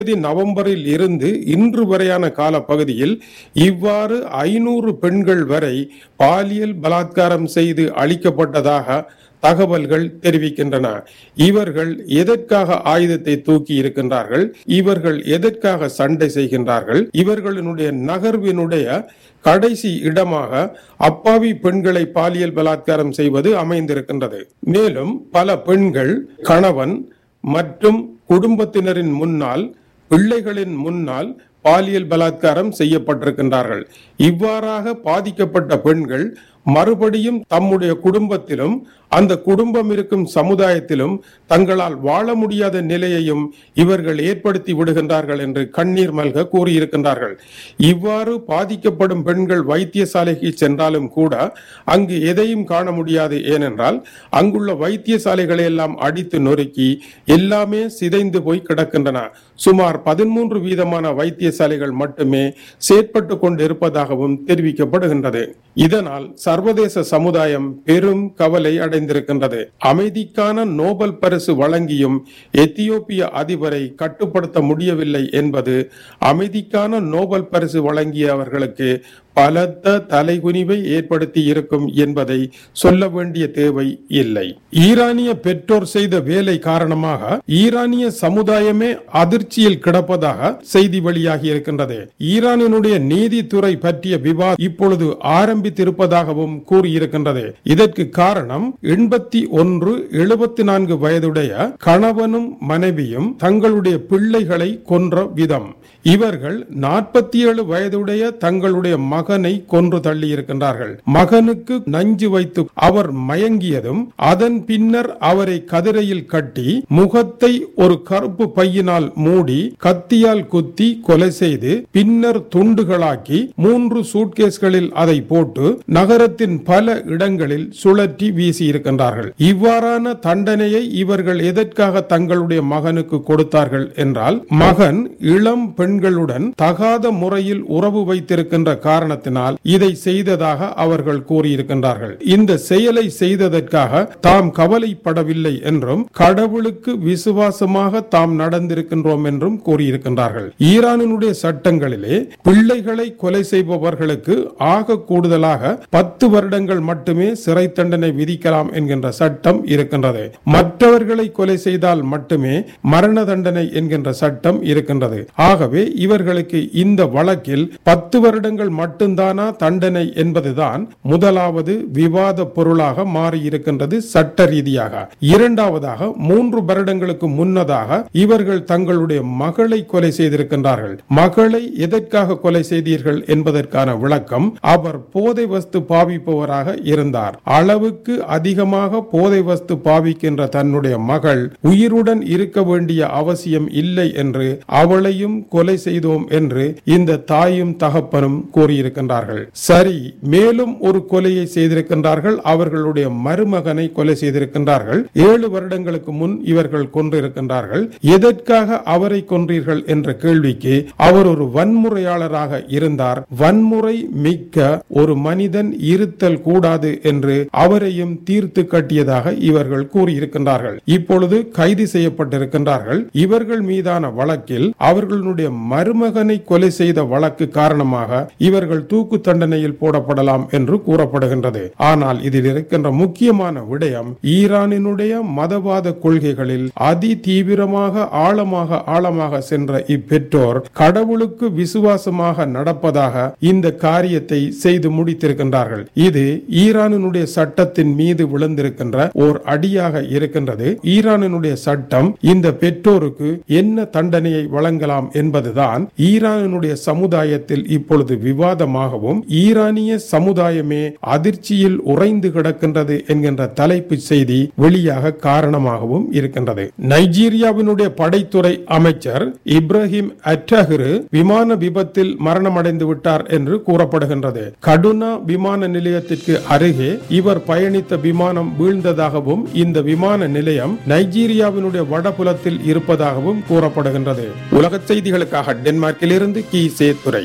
தேதி நவம்பரில் இருந்து இன்று வரையான கால பகுதியில் இவ்வாறு ஐநூறு பெண்கள் வரை பாலியல் பலாத்காரம் செய்து அளிக்கப்பட்டதாக தகவல்கள் தெரிவிக்கின்றன இவர்கள் எதற்காக ஆயுதத்தை தூக்கி இருக்கின்றார்கள் இவர்கள் எதற்காக சண்டை செய்கின்றார்கள் இவர்களுடைய நகர்வினுடைய கடைசி இடமாக அப்பாவி பெண்களை பாலியல் பலாத்காரம் செய்வது அமைந்திருக்கின்றது மேலும் பல பெண்கள் கணவன் மற்றும் குடும்பத்தினரின் முன்னால் பிள்ளைகளின் முன்னால் பாலியல் பலாத்காரம் செய்யப்பட்டிருக்கின்றார்கள் இவ்வாறாக பாதிக்கப்பட்ட பெண்கள் மறுபடியும் தம்முடைய குடும்பத்திலும் அந்த குடும்பம் இருக்கும் சமுதாயத்திலும் தங்களால் வாழ முடியாத நிலையையும் இவர்கள் ஏற்படுத்தி விடுகின்றார்கள் என்று கண்ணீர் மல்க கூறியிருக்கின்றார்கள் இவ்வாறு பாதிக்கப்படும் பெண்கள் வைத்தியசாலைக்கு சென்றாலும் கூட அங்கு எதையும் காண முடியாது ஏனென்றால் அங்குள்ள வைத்தியசாலைகளை எல்லாம் அடித்து நொறுக்கி எல்லாமே சிதைந்து போய் கிடக்கின்றன சுமார் பதிமூன்று வீதமான வைத்தியசாலைகள் மட்டுமே செயற்பட்டு கொண்டிருப்பதாகவும் தெரிவிக்கப்படுகின்றது இதனால் சர்வதேச சமுதாயம் பெரும் கவலை அடைந்திருக்கின்றது அமைதிக்கான நோபல் பரிசு வழங்கியும் எத்தியோப்பிய அதிபரை கட்டுப்படுத்த முடியவில்லை என்பது அமைதிக்கான நோபல் பரிசு வழங்கியவர்களுக்கு பலத்த தலைகுனிவை ஏற்படுத்தி இருக்கும் என்பதை சொல்ல வேண்டிய தேவை இல்லை ஈரானிய பெற்றோர் செய்த வேலை காரணமாக ஈரானிய சமுதாயமே அதிர்ச்சியில் கிடப்பதாக செய்தி வெளியாகி இருக்கின்றது ஈரானினுடைய நீதித்துறை பற்றிய விவாதம் இப்பொழுது ஆரம்பித்திருப்பதாகவும் கூறியிருக்கின்றது இதற்கு காரணம் எண்பத்தி ஒன்று எழுபத்தி நான்கு வயதுடைய கணவனும் மனைவியும் தங்களுடைய பிள்ளைகளை கொன்ற விதம் இவர்கள் நாற்பத்தி ஏழு வயதுடைய தங்களுடைய மகனை கொன்று தள்ளி இருக்கின்றார்கள் மகனுக்கு நஞ்சு வைத்து அவர் மயங்கியதும் அதன் பின்னர் அவரை கதிரையில் கட்டி முகத்தை ஒரு கருப்பு பையினால் மூடி கத்தியால் குத்தி கொலை செய்து பின்னர் துண்டுகளாக்கி மூன்று சூட்கேஸ்களில் அதை போட்டு நகரத்தின் பல இடங்களில் சுழற்றி வீசி இருக்கின்றார்கள் இவ்வாறான தண்டனையை இவர்கள் எதற்காக தங்களுடைய மகனுக்கு கொடுத்தார்கள் என்றால் மகன் இளம் பெண்களுடன் தகாத முறையில் உறவு வைத்திருக்கின்ற காரணத்தினால் இதை செய்ததாக அவர்கள் கூறியிருக்கின்றார்கள் இந்த செயலை செய்ததற்காக தாம் கவலைப்படவில்லை என்றும் கடவுளுக்கு விசுவாசமாக தாம் நடந்திருக்கின்றோம் என்றும் கூறியிருக்கின்றார்கள் ஈரானினுடைய சட்டங்களிலே பிள்ளைகளை கொலை செய்பவர்களுக்கு ஆக கூடுதலாக பத்து வருடங்கள் மட்டுமே சிறை தண்டனை விதிக்கலாம் என்கின்ற சட்டம் இருக்கின்றது மற்றவர்களை கொலை செய்தால் மட்டுமே மரண தண்டனை என்கின்ற சட்டம் இருக்கின்றது ஆகவே இவர்களுக்கு இந்த வழக்கில் பத்து வருடங்கள் மட்டும்தானா தண்டனை என்பதுதான் முதலாவது விவாத பொருளாக மாறி இருக்கின்றது சட்ட ரீதியாக இரண்டாவதாக மூன்று வருடங்களுக்கு முன்னதாக இவர்கள் தங்களுடைய மகளை கொலை செய்திருக்கின்றார்கள் மகளை எதற்காக கொலை செய்தீர்கள் என்பதற்கான விளக்கம் அவர் போதை வஸ்து பாவிப்பவராக இருந்தார் அளவுக்கு அதிகமாக போதை வஸ்து பாவிக்கின்ற தன்னுடைய மகள் உயிருடன் இருக்க வேண்டிய அவசியம் இல்லை என்று அவளையும் கொலை செய்தோம் என்று இந்த தாயும் தகப்பனும் கூறியிருக்கின்றார்கள் சரி மேலும் ஒரு கொலையை செய்திருக்கின்றார்கள் அவர்களுடைய மருமகனை கொலை செய்திருக்கின்றார்கள் ஏழு வருடங்களுக்கு முன் இவர்கள் கொன்றிருக்கின்றார்கள் எதற்காக அவரை கொன்றீர்கள் என்ற கேள்விக்கு அவர் ஒரு வன்முறையாளராக இருந்தார் வன்முறை மிக்க ஒரு மனிதன் இருத்தல் கூடாது என்று அவரையும் தீர்த்து கட்டியதாக இவர்கள் கூறியிருக்கின்றார்கள் இப்பொழுது கைது செய்யப்பட்டிருக்கின்றார்கள் இவர்கள் மீதான வழக்கில் அவர்களுடைய மருமகனை கொலை செய்த வழக்கு காரணமாக இவர்கள் தூக்கு தண்டனையில் போடப்படலாம் என்று கூறப்படுகின்றது ஆனால் இதில் இருக்கின்ற முக்கியமான விடயம் ஈரானினுடைய மதவாத கொள்கைகளில் அதி தீவிரமாக ஆழமாக ஆழமாக சென்ற இப்பெற்றோர் கடவுளுக்கு விசுவாசமாக நடப்பதாக இந்த காரியத்தை செய்து முடித்திருக்கின்றார்கள் இது ஈரானினுடைய சட்டத்தின் மீது விழுந்திருக்கின்ற ஓர் அடியாக இருக்கின்றது ஈரானினுடைய சட்டம் இந்த பெற்றோருக்கு என்ன தண்டனையை வழங்கலாம் என்பதுதான் ஈரானினுடைய சமுதாயத்தில் இப்பொழுது விவாதமாகவும் ஈரானிய சமுதாயமே அதிர்ச்சியில் உறைந்து கிடக்கின்றது என்கின்ற தலைப்பு செய்தி வெளியாக காரணமாகவும் இருக்கின்றது நைஜீரியாவினுடைய படைத்துறை அமைச்சர் இப்ராஹிம் அட்டஹரு விமான விபத்தில் மரணமடைந்து விட்டார் என்று கூறப்படுகின்றது கடுனா விமான நிலையத்திற்கு அருகே இவர் பயணித்த விமானம் வீழ்ந்ததாகவும் இந்த விமான நிலையம் நைஜீரியாவினுடைய வடபுலத்தில் இருப்பதாகவும் கூறப்படுகின்றது உலக செய்திகளுக்காக டென்மார்க்கிலிருந்து கி சேத்துரை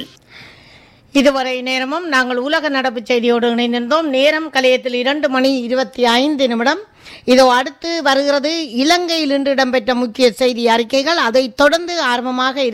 இதுவரை நேரமும் நாங்கள் உலக நடப்பு செய்தியோடு இணைந்திருந்தோம் நேரம் கலையத்தில் இரண்டு மணி இருபத்தி ஐந்து நிமிடம் இதோ அடுத்து வருகிறது இலங்கையில் இன்று இடம்பெற்ற முக்கிய செய்தி அறிக்கைகள் அதைத் தொடர்ந்து ஆர்வமாக